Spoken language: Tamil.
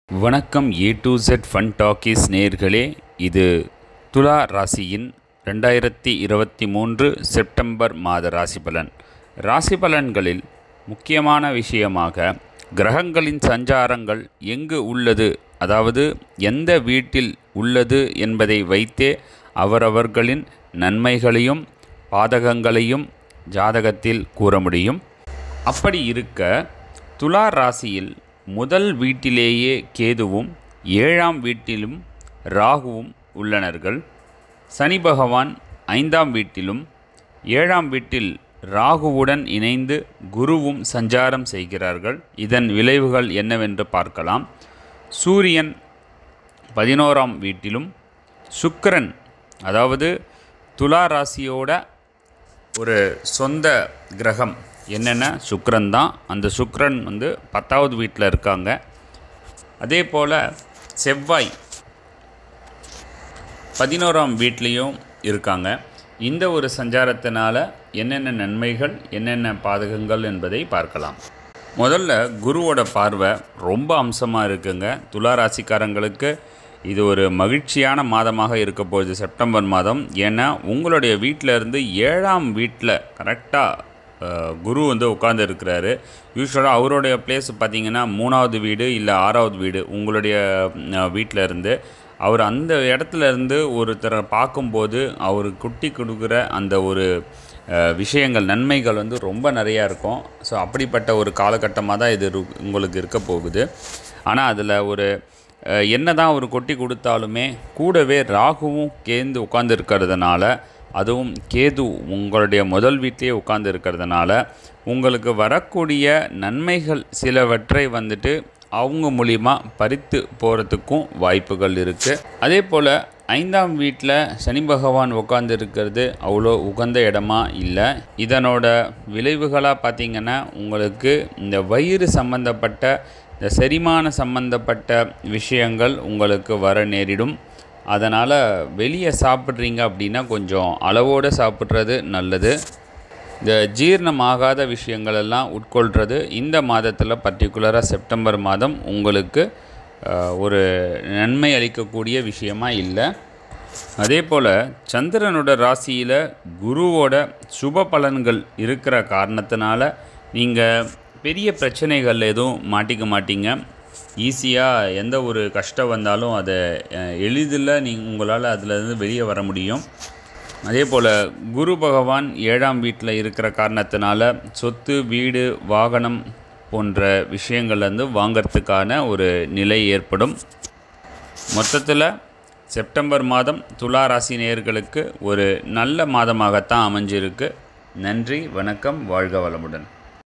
வணக்கம் A to Z fun talkies நேர்களே இது துலா ராசியின் ரெண்டாயிரத்தி இருபத்தி மூன்று செப்டம்பர் மாத ராசி பலன் ராசி பலன்களில் முக்கியமான விஷயமாக கிரகங்களின் சஞ்சாரங்கள் எங்கு உள்ளது அதாவது எந்த வீட்டில் உள்ளது என்பதை வைத்தே அவரவர்களின் நன்மைகளையும் பாதகங்களையும் ஜாதகத்தில் கூற முடியும் அப்படி இருக்க துலா ராசியில் முதல் வீட்டிலேயே கேதுவும் ஏழாம் வீட்டிலும் ராகுவும் உள்ளனர்கள் சனி பகவான் ஐந்தாம் வீட்டிலும் ஏழாம் வீட்டில் ராகுவுடன் இணைந்து குருவும் சஞ்சாரம் செய்கிறார்கள் இதன் விளைவுகள் என்னவென்று பார்க்கலாம் சூரியன் பதினோராம் வீட்டிலும் சுக்கிரன் அதாவது துலா ராசியோட ஒரு சொந்த கிரகம் என்னென்னா சுக்கிரன் தான் அந்த சுக்கிரன் வந்து பத்தாவது வீட்டில் இருக்காங்க அதே போல் செவ்வாய் பதினோராம் வீட்லேயும் இருக்காங்க இந்த ஒரு சஞ்சாரத்தினால என்னென்ன நன்மைகள் என்னென்ன பாதகங்கள் என்பதை பார்க்கலாம் முதல்ல குருவோட பார்வை ரொம்ப அம்சமாக இருக்குங்க துலா ராசிக்காரங்களுக்கு இது ஒரு மகிழ்ச்சியான மாதமாக இருக்க போகுது செப்டம்பர் மாதம் ஏன்னா உங்களுடைய வீட்டில் இருந்து ஏழாம் வீட்டில் கரெக்டாக குரு வந்து உட்கார்ந்து இருக்கிறாரு யூஸ்வலாக அவருடைய பிளேஸ் பார்த்தீங்கன்னா மூணாவது வீடு இல்லை ஆறாவது வீடு உங்களுடைய வீட்டில் இருந்து அவர் அந்த இடத்துல இருந்து ஒருத்தரை பார்க்கும்போது அவர் குட்டி கொடுக்குற அந்த ஒரு அஹ், விஷயங்கள் நன்மைகள் வந்து ரொம்ப நிறையா இருக்கும் ஸோ அப்படிப்பட்ட ஒரு காலகட்டமாக தான் இது இரு- உங்களுக்கு இருக்க போகுது ஆனால் அதில் ஒரு அஹ், என்னதான் அவர் கொட்டி கொடுத்தாலுமே கூடவே ராகுவும் கேந்து உட்கார்ந்து இருக்கிறதுனால அதுவும் கேது உங்களுடைய முதல் வீட்டிலே உட்கார்ந்து இருக்கிறதுனால உங்களுக்கு வரக்கூடிய நன்மைகள் சிலவற்றை வந்துட்டு அவங்க மூலிமா பறித்து போகிறதுக்கும் வாய்ப்புகள் இருக்குது அதே போல் ஐந்தாம் வீட்டில் சனி பகவான் உட்கார்ந்து இருக்கிறது அவ்வளோ உகந்த இடமா இல்லை இதனோட விளைவுகளாக பார்த்தீங்கன்னா உங்களுக்கு இந்த வயிறு சம்பந்தப்பட்ட இந்த செரிமான சம்பந்தப்பட்ட விஷயங்கள் உங்களுக்கு வர நேரிடும் அதனால் வெளியே சாப்பிட்றீங்க அப்படின்னா கொஞ்சம் அளவோடு சாப்பிட்றது நல்லது இந்த ஜீரணமாகாத விஷயங்கள் எல்லாம் உட்கொள்கிறது இந்த மாதத்தில் பர்டிகுலராக செப்டம்பர் மாதம் உங்களுக்கு அஹ், ஒரு நன்மை அளிக்கக்கூடிய விஷயமா இல்லை அதே போல் சந்திரனோட ராசியில் குருவோட சுப பலன்கள் இருக்கிற காரணத்தினால நீங்கள் பெரிய பிரச்சனைகள் எதுவும் மாட்டிக்க மாட்டீங்க ஈஸியாக எந்த ஒரு கஷ்டம் வந்தாலும் அதை அஹ், எளிதில் நீங்கள் உங்களால் அதிலிருந்து வெளியே வர முடியும் அதே போல் குரு பகவான் ஏழாம் வீட்டில் இருக்கிற காரணத்தினால சொத்து வீடு வாகனம் போன்ற விஷயங்கள் வந்து வாங்கிறதுக்கான ஒரு நிலை ஏற்படும் மொத்தத்தில் செப்டம்பர் மாதம் துலா ராசி நேயர்களுக்கு ஒரு நல்ல மாதமாகத்தான் அமைஞ்சிருக்கு நன்றி வணக்கம் வாழ்க வளமுடன்